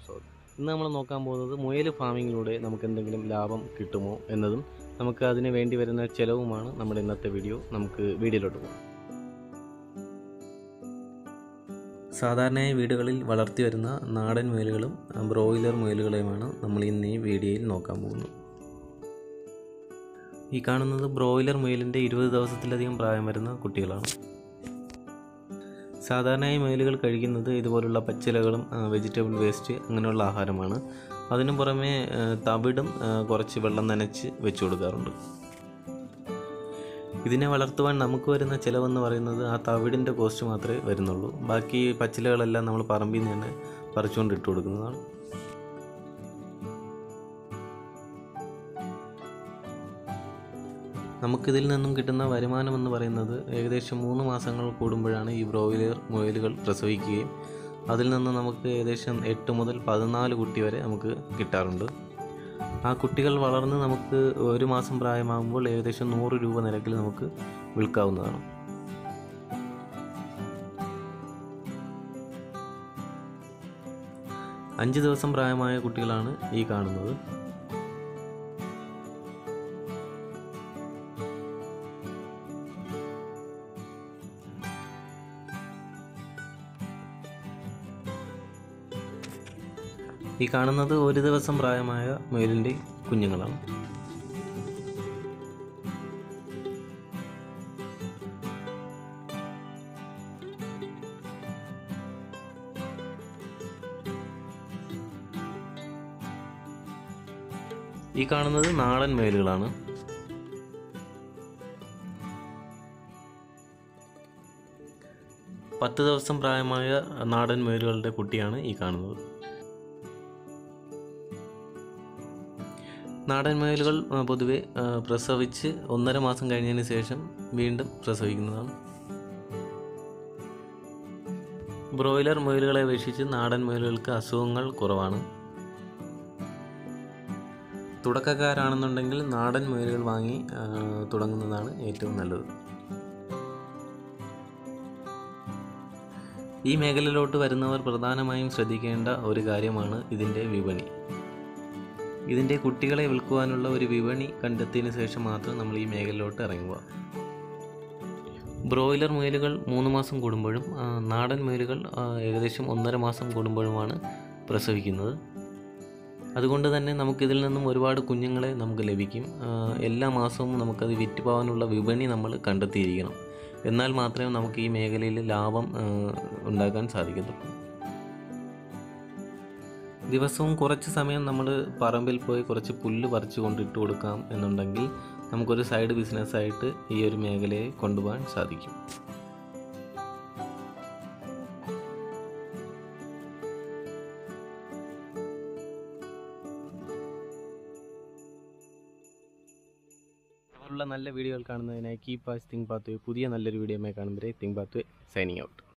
സ്വാഗതം ഇന്ന് നമ്മൾ നോക്കാൻ പോകുന്നത് മുയൽ ഫാമിങ്ങിലൂടെ നമുക്ക് എന്തെങ്കിലും ലാഭം കിട്ടുമോ എന്നതും നമുക്ക് അതിന് വേണ്ടി വരുന്ന ചിലവുമാണ് നമ്മുടെ ഇന്നത്തെ വീഡിയോ നമുക്ക് വീഡിയോയിലോട്ട് പോകാം സാധാരണയായി വീടുകളിൽ വളർത്തി വരുന്ന നാടൻ മുയലുകളും ബ്രോയിലർ മുയലുകളെയുമാണ് നമ്മൾ ഇന്ന് ഈ വീഡിയോയിൽ നോക്കാൻ പോകുന്നത് ഈ കാണുന്നത് ബ്രോയിലർ മുയലിൻ്റെ ഇരുപത് ദിവസത്തിലധികം പ്രായം വരുന്ന കുട്ടികളാണ് സാധാരണയായി മുയലുകൾ കഴിക്കുന്നത് ഇതുപോലുള്ള പച്ചിലകളും വെജിറ്റബിൾ വേസ്റ്റ് അങ്ങനെയുള്ള ആഹാരമാണ് അതിനു പുറമെ ആ, തവിടും ആ, കുറച്ച് വെള്ളം നനച്ച് വെച്ചു കൊടുക്കാറുണ്ട് ഇതിനെ വളർത്തുവാൻ നമുക്ക് വരുന്ന ചിലവെന്ന് പറയുന്നത് ആ തവിടിൻ്റെ കോസ്റ്റ് മാത്രമേ വരുന്നുള്ളൂ ബാക്കി പച്ചിലകളെല്ലാം നമ്മൾ പറമ്പിൽ നിന്ന് തന്നെ പറിച്ചുകൊണ്ട് ഇട്ട് കൊടുക്കുന്നതാണ് നമുക്കിതിൽ നിന്നും കിട്ടുന്ന വരുമാനം എന്ന് പറയുന്നത് ഏകദേശം മൂന്ന് മാസങ്ങൾ കൂടുമ്പോഴാണ് ഈ ബ്രോയിലർ മുയലുകൾ പ്രസവിക്കുകയും അതിൽ നിന്ന് നമുക്ക് ഏകദേശം എട്ട് മുതൽ പതിനാല് കുട്ടി വരെ നമുക്ക് കിട്ടാറുണ്ട് ആ കുട്ടികൾ വളർന്ന് നമുക്ക് ഒരു മാസം പ്രായമാകുമ്പോൾ ഏകദേശം നൂറ് രൂപ നിരക്കിൽ നമുക്ക് വിൽക്കാവുന്നതാണ് അഞ്ച് ദിവസം പ്രായമായ കുട്ടികളാണ് ഈ കാണുന്നത് ഈ കാണുന്നത് ഒരു ദിവസം പ്രായമായ മുയലിൻ്റെ കുഞ്ഞുങ്ങളാണ് ഈ കാണുന്നത് നാടൻ മുയലുകളാണ് പത്ത് ദിവസം പ്രായമായ നാടൻ മുയലുകളുടെ കുട്ടിയാണ് ഈ കാണുന്നത് നാടൻ മുയലുകൾ ആ, പൊതുവെ ആ, പ്രസവിച്ച് ഒന്നര മാസം കഴിഞ്ഞതിന് ശേഷം വീണ്ടും പ്രസവിക്കുന്നതാണ് ബ്രോയിലർ മുയലുകളെ അപേക്ഷിച്ച് നാടൻ മുയലുകൾക്ക് അസുഖങ്ങൾ കുറവാണ് തുടക്കക്കാരാണെന്നുണ്ടെങ്കിൽ നാടൻ മുയലുകൾ വാങ്ങി ആ, തുടങ്ങുന്നതാണ് ഏറ്റവും നല്ലത് ഈ മേഖലയിലോട്ട് വരുന്നവർ പ്രധാനമായും ശ്രദ്ധിക്കേണ്ട ഒരു കാര്യമാണ് ഇതിൻ്റെ വിപണി ഇതിൻ്റെ കുട്ടികളെ വിൽക്കുവാനുള്ള ഒരു വിപണി കണ്ടെത്തിയതിന് ശേഷം മാത്രം നമ്മൾ ഈ മേഖലയിലോട്ട് ഇറങ്ങുക ബ്രോയിലർ മുയലുകൾ മൂന്ന് മാസം കൂടുമ്പോഴും ആ, നാടൻ മുയലുകൾ ആ, ഏകദേശം ഒന്നര മാസം കൂടുമ്പോഴുമാണ് പ്രസവിക്കുന്നത് അതുകൊണ്ട് തന്നെ നമുക്കിതിൽ നിന്നും ഒരുപാട് കുഞ്ഞുങ്ങളെ നമുക്ക് ലഭിക്കും ആ, എല്ലാ മാസവും നമുക്കത് വിറ്റ് പോകാനുള്ള വിപണി നമ്മൾ കണ്ടെത്തിയിരിക്കണം എന്നാൽ മാത്രമേ നമുക്ക് ഈ മേഖലയിൽ ലാഭം ആ, ഉണ്ടാക്കാൻ സാധിക്കത്തുള്ളൂ ദിവസവും കുറച്ച് സമയം നമ്മൾ പറമ്പിൽ പോയി കുറച്ച് പുല്ല് പറിച്ചു കൊണ്ട് ഇട്ട് കൊടുക്കാം എന്നുണ്ടെങ്കിൽ നമുക്കൊരു സൈഡ് ബിസിനസ്സായിട്ട് ഈ ഒരു മേഖലയെ കൊണ്ടുപോകാൻ സാധിക്കും ഉള്ള നല്ല വീഡിയോകൾ കാണുന്നതിനായി കീപ് വാച്ച് തിങ്ക് പാത്വേ പുതിയ നല്ലൊരു വീഡിയോ കാണുമ്പോൾ തിങ്ക് പാത്വേ സൈനിങ് ഔട്ട്